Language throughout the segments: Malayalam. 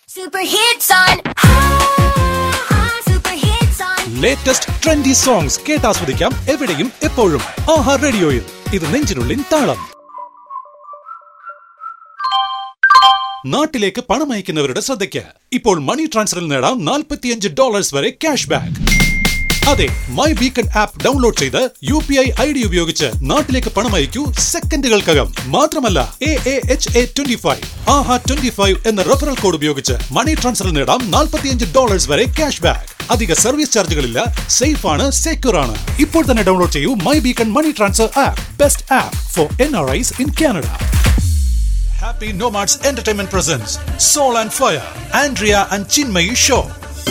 Super hits on. Ah, super hits on. Latest trendy songs കേട്ടാസ്വദിക്കാം എവിടെയും എപ്പോഴും ആഹാ റേഡിയോയിൽ ഇത് നെഞ്ചിനുള്ളിൻ താളം നാട്ടിലേക്ക് പണം അയക്കുന്നവരുടെ ശ്രദ്ധയ്ക്ക് ഇപ്പോൾ മണി ട്രാൻസ്ഫറിൽ നേടാം നാൽപ്പത്തിയഞ്ച് ഡോളേഴ്സ് വരെ ക്യാഷ് ബാക്ക് അതെ മൈ ബീക്കൺ ആപ്പ് ഡൗൺലോഡ് ചെയ്ത് U P I I D ഉപയോഗിച്ച് നാട്ടിലേക്ക് പണം അയക്കൂ സെക്കൻഡുകൾക്കകം മാത്രമല്ല A A H A twenty five ആഹ ട്വന്റി ഫൈവ് എന്ന റെഫറൽ കോഡ് ഉപയോഗിച്ച് മണി ട്രാൻസ്ഫറിൽ നേടാം നാൽപ്പത്തിയഞ്ച് ഡോളേഴ്സ് വരെ ക്യാഷ് ബാക്ക് അധിക സർവീസ് ചാർജുകളില്ല സേഫ് ആണ് സെക്യൂർ ആണ് ഇപ്പോൾ തന്നെ ഡൗൺലോഡ് ചെയ്യൂ my beacon money transfer app best app for N R Is in Canada Happy Nomads Entertainment presents Soul and Fire, Andrea and Chinmayi Show.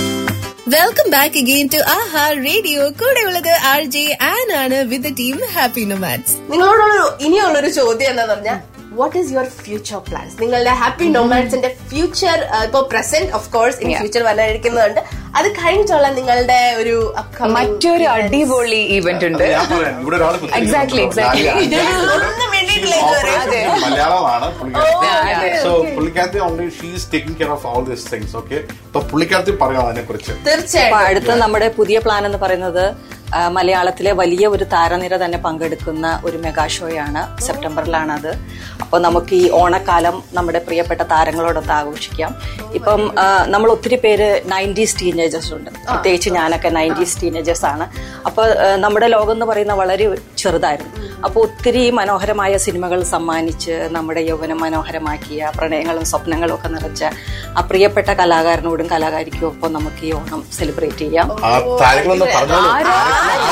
Welcome back again to Aaha radio കൂടെയുള്ളത് ആർ ജെ ആൻ ആണ് വിത്ത് ടീം ഹാപ്പി നൊമാറ്റ്സ് നിങ്ങളോടുള്ള ഇനിയുള്ളൊരു ചോദ്യം എന്താന്ന് പറഞ്ഞാൽ what is your future plans നിങ്ങളുടെ ഹാപ്പി നൊമാൻസിന്റെ ഫ്യൂച്ചർ ഇപ്പൊ പ്രസന്റ് ഓഫ് കോഴ്സ് ഇനി ഫ്യൂച്ചർ വരാനിരിക്കുന്നുണ്ട് അത് കഴിഞ്ഞിട്ടുള്ള നിങ്ങളുടെ ഒരു upcoming മറ്റൊരു events. അടിപൊളി ഇവന്റ് ഉണ്ട് ഞാൻ പറയാം ഇവിടെ ഒരാൾ Exactly, exactly. ഒന്നും വേണ്ടിയിട്ടില്ല ഇതുവരെ. അതെ. മലയാളമാണ് അതെ. സോ പുള്ളിക്കാരത്തി only she's taking care of all this things okay അപ്പൊ പുള്ളിക്കാരത്തി പറയാം അതിനെ കുറിച്ച് അപ്പൊ തീർച്ചയായിട്ടും അടുത്ത നമ്മുടെ പുതിയ പ്ലാൻ എന്ന് പറയുന്നത് ആ, മലയാളത്തിലെ വലിയ ഒരു താരനിര തന്നെ പങ്കെടുക്കുന്ന ഒരു മെഗാ ഷോയാണ് സെപ്റ്റംബറിലാണ് അത് അപ്പോൾ നമുക്ക് ഈ ഓണക്കാലം നമ്മുടെ പ്രിയപ്പെട്ട താരങ്ങളോടൊത്ത് ആഘോഷിക്കാം ഇപ്പം ആ, നമ്മൾ ഒത്തിരി പേര് നയൻറ്റീസ് ടീനേജേഴ്സ് ഉണ്ട് പ്രത്യേകിച്ച് ഞാനൊക്കെ നയൻറ്റീസ് ടീനേജേഴ്സ് ആണ് അപ്പോൾ ആ, നമ്മുടെ ലോകം എന്ന് പറയുന്ന വളരെ ചെറുതായിരുന്നു അപ്പോൾ ഒത്തിരി മനോഹരമായ സിനിമകൾ സമ്മാനിച്ച് നമ്മുടെ യൗവനം മനോഹരമാക്കിയ പ്രണയങ്ങളും സ്വപ്നങ്ങളും ഒക്കെ നിറച്ച ആ പ്രിയപ്പെട്ട കലാകാരനോടും കലാകാരിക്കും ഒപ്പം നമുക്ക് ഈ ഓണം സെലിബ്രേറ്റ് ചെയ്യാം ആ താരങ്ങളൊന്ന് പറഞ്ഞോളൂ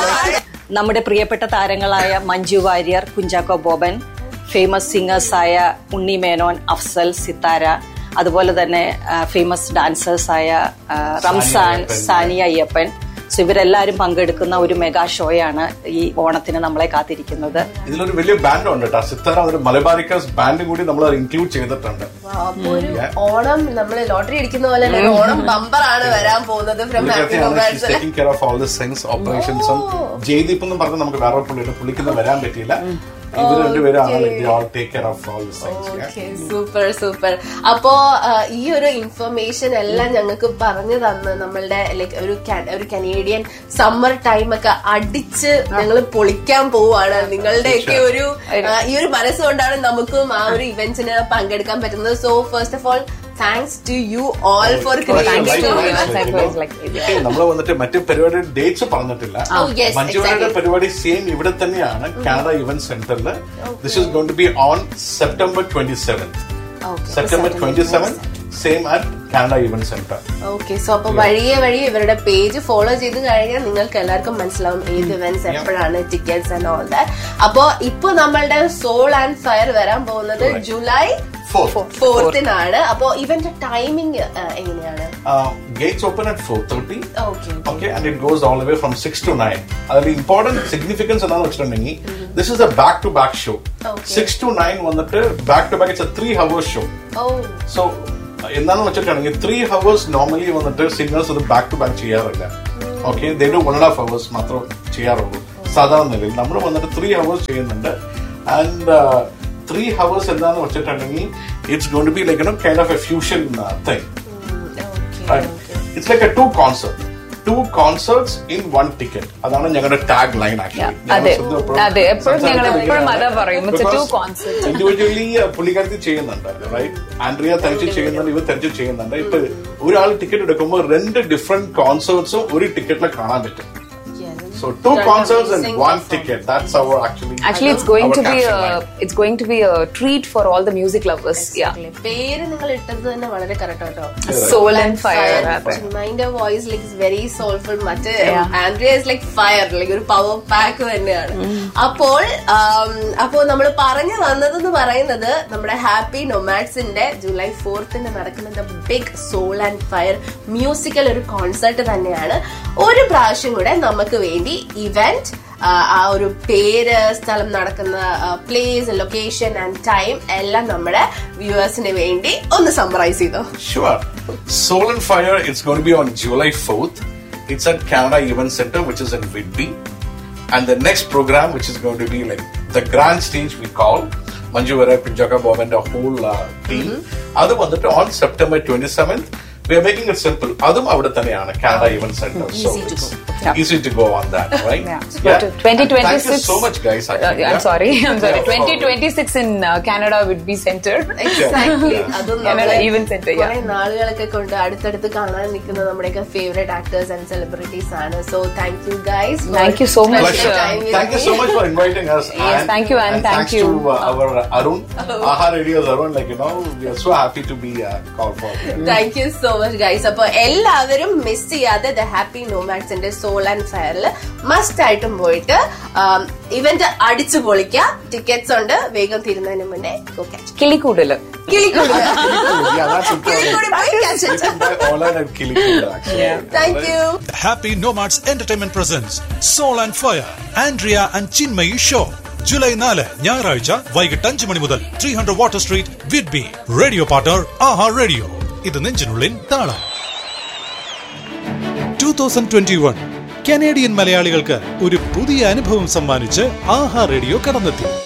നമ്മുടെ പ്രിയപ്പെട്ട താരങ്ങളായ മഞ്ജു വാര്യർ കുഞ്ചാക്കോ ബോബൻ ഫേമസ് സിംഗേഴ്സായ ഉണ്ണി മേനോൻ അഫ്സൽ സിത്താര അതുപോലെ തന്നെ ഫേമസ് ഡാൻസേഴ്സായ ആ, റംസാൻ അയ്യപ്പൻ. സാനിയ അയ്യപ്പൻ സോ ഇവരെല്ലാവരും പങ്കെടുക്കുന്ന ഒരു മെഗാ ഷോയാണ് ഈ ഓണത്തിന് നമ്മളെ കാത്തിരിക്കുന്നത് ഇതിലൊരു വലിയ ബാൻഡ് ഉണ്ട് കേട്ടോ സിത്താര ഒരു മലബാരിക്കാസ് ബാൻഡും കൂടി നമ്മൾ ഇൻക്ലൂഡ് ചെയ്തിട്ടുണ്ട് അപ്പൊ ഒരു ഓണം നമ്മള് ലോട്ടറി അടിക്കുന്ന പോലെ തന്നെ ഒരു ഓണം ബമ്പർ ആണ് വരാൻ പോകുന്നത് from Happy Nomads taking care of all this things ഓപ്പറേഷൻസും ജയ്ദീപ് എന്നും പറഞ്ഞ് നമുക്ക് വേറെ പുള്ളിയുടെ പുള്ളിക്കുന്ന വരാൻ പറ്റിയില്ല ഇവർ രണ്ടുപേരാണ് take care of all this things super super അപ്പോ ആ, ഈ ഒരു ഇൻഫർമേഷൻ എല്ലാം ഞങ്ങൾക്ക് പറഞ്ഞു തന്ന് നമ്മളുടെ ലൈക്ക് ഒരു ca- ഒരു കനേഡിയൻ സമ്മർ ടൈം ഒക്കെ അടിച്ച് ഞങ്ങൾ പൊളിക്കാൻ പോവാണ് നിങ്ങളുടെയൊക്കെ ഒരു ആ, ഈ ഒരു മനസ്സുകൊണ്ടാണ് നമുക്കും ആ ഒരു ഇവന്റ്സിന് പങ്കെടുക്കാൻ പറ്റുന്നത് so first of all thanks to you all for നമ്മൾ വന്നിട്ട് മറ്റു പരിപാടി ഡേറ്റ്സ് പറഞ്ഞിട്ടില്ല Oh, yes, മഞ്ജുവയുടെ exactly. പരിപാടി സെയിം ഇവിടെ തന്നെയാണ് കാനഡ ഇവന്റ് സെന്ററിൽ this is gone to be on September twenty seventh September twenty seventh same at Canada event centre okay so അപ്പൊ വഴിയെ വഴി ഇവരുടെ പേജ് ഫോളോ ചെയ്ത് കഴിഞ്ഞാൽ നിങ്ങൾക്ക് എല്ലാവർക്കും മനസ്സിലാവും ഏത് ഇവന്റ്സ് എപ്പോഴാണ് ടിക്കറ്റ്സ് ആൻഡ് ഓൾ ദാറ്റ് അപ്പൊ ഇപ്പൊ നമ്മളുടെ സോൾ ആൻഡ് ഫയർ വരാൻ പോകുന്നത് ജൂലൈ ഫോർത്തിനാണ് അപ്പൊ ഇവന്റെ ടൈമിംഗ് എങ്ങനെയാണ് gates open at four thirty okay okay and it goes all way from six to nine അതിൽ ഇമ്പോർട്ടന്റ് സിഗ്നിഫിക്കൻസ് എന്താണെന്ന് വെച്ചിട്ടുണ്ടെങ്കിൽ this is a back to back show Okay. Six to nine വന്നിട്ട് back to back it's a three hours show oh so എന്താണെന്ന് വെച്ചിട്ടുണ്ടെങ്കിൽ ത്രീ ഹവേഴ്സ് നോർമലി വന്നിട്ട് സിംഗേഴ്സ് അത് ബാക്ക് ടു ബാക്ക് ചെയ്യാറില്ല okay they do one and half hours മാത്രം ചെയ്യാറുള്ളൂ സാധാരണ നിലയിൽ നമ്മൾ വന്നിട്ട് ത്രീ ഹവേഴ്സ് ചെയ്യുന്നുണ്ട് ആൻഡ് ത്രീ ഹവേഴ്സ് എന്താണെന്ന് വെച്ചിട്ടുണ്ടെങ്കിൽ it's gone to be like no kind of a fusion thing it's like a two concert two concerts in one ticket അതാണ് ഞങ്ങളുടെ ടാഗ് ലൈൻ അതെ. അതെ, എപ്പോഴും ഞങ്ങൾ എപ്പോഴും അതാ പറയും. It's a two concerts. Individually പുള്ളിക്കാരത്തി ചെയ്യുന്നുണ്ട് റൈറ്റ് ആൻഡ്രിയ തനിച്ച് ചെയ്യുന്നുണ്ട് ഇവർ തനിച്ച് ചെയ്യുന്നുണ്ട് ഇപ്പൊ ഒരാൾ ടിക്കറ്റ് എടുക്കുമ്പോൾ രണ്ട് ഡിഫറെന്റ് കോൺസേർട്സും ഒരു ടിക്കറ്റിൽ കാണാൻ പറ്റും so two concerts and one ticket that's our actually Actually, it's going to be a it's going to be a treat for all the music lovers. Yeah. പേര് നിങ്ങൾ ഇട്ടത് തന്നെ വളരെ കറക്റ്റ് കേട്ടോ Soul and fire. അതെ. Mind voice like very soulful മറ്റേ Yeah. Andrea is like fire like ഒരു പവർ പാക്ക് തന്നെയാണ് അപ്പോൾ ആം, അപ്പോൾ നമ്മൾ പറഞ്ഞു വന്നതെന്ന് പറയുന്നത് നമ്മുടെ ഹാപ്പി നൊമാഡ്സിന്റെ ജൂലൈ ഫോർത്തിന് നടക്കുന്ന big soul and fire musical ഒരു കോൺസെർട്ട് തന്നെയാണ് ഒരു പ്രാവശ്യം കൂടെ നമുക്ക് വേണ്ടി ഇവന്റ് ആ ഒരു പേര് സ്ഥലം നടക്കുന്ന പ്ലേസ് ലൊക്കേഷൻ ആൻഡ് ടൈം എല്ലാം നമ്മുടെ വ്യൂവേഴ്സിന് വേണ്ടി ഒന്ന് സമ്മറൈസ് ചെയ്തോ Sure. Soul and Fire, it's going to be on July 4th. It's at Canada Event Center, which is in Whitby. And the next program, which is going to be like the grand stage we call, Manju വരെ പിഞ്ചോക്ക ബോബന്റെ ഹോൾ ടീം അത് വന്നിട്ട് on September twenty seventh we are making it simple അതും അവിടെ തന്നെയാണ് Canada event centre so Easy to go. Easy to go on that right Yeah. So to 2026 so much guys Uh, I'm sorry. I'm sorry. 2026 in uh, Canada would be center. Exactly. അതും Canada നമ്മളെ event center, yeah. കുറെ നാളുകളൊക്കെ കൊണ്ട് അടുത്തടുത്ത് കാണാൻ നിൽക്കുന്ന നമ്മുടെയൊക്കെ ഫേവറേറ്റ് ആക്ടേഴ്സ് ആൻഡ് സെലിബ്രിറ്റീസ് ആണ് so thank you guys Thank you so much. Pleasure. Thank you so much for inviting us. Yes, thank you, and thank thanks you. to uh, our Arun, Aha Radio's Arun. Like you know, we are so happy to be uh, called for. Thank you so much guys അപ്പൊ എല്ലാവരും മിസ് ചെയ്യാതെ ദ ഹാപ്പി നോമാക്സിന്റെ സോൾ ആൻഡ് ഫയറിൽ മസ്റ്റ് ആയിട്ടും പോയിട്ട് ഇവന്റ് അടിച്ചു പൊളിക്കാം ടിക്കറ്റ്സ് ഉണ്ട് വേഗം തീരുന്നതിന് മുന്നേ കിളിക്കൂടല് കിളിക്കൂടി yeah, that's കിളിക്കൂടി important. പോയി catch it. By Ola and Kilikunda, actually. Thank you. The Happy Nomads Entertainment presents Soul and Fire, Andrea and Chinmayi Show. July നാല് ഞായറാഴ്ച വൈകിട്ട് അഞ്ച് മണി മുതൽ ത്രീ ഹൺഡ്രഡ് വാട്ടർ സ്ട്രീറ്റ് വിഡ്ബി റേഡിയോ പാർട്ണർ ആഹാ റേഡിയോ ഇത് നെഞ്ചിനുള്ളിൽ താളം two thousand twenty one Canadian മലയാളികൾക്ക് ഒരു പുതിയ അനുഭവം സമ്മാനിച്ച് ആഹാ റേഡിയോ കടന്നെത്തി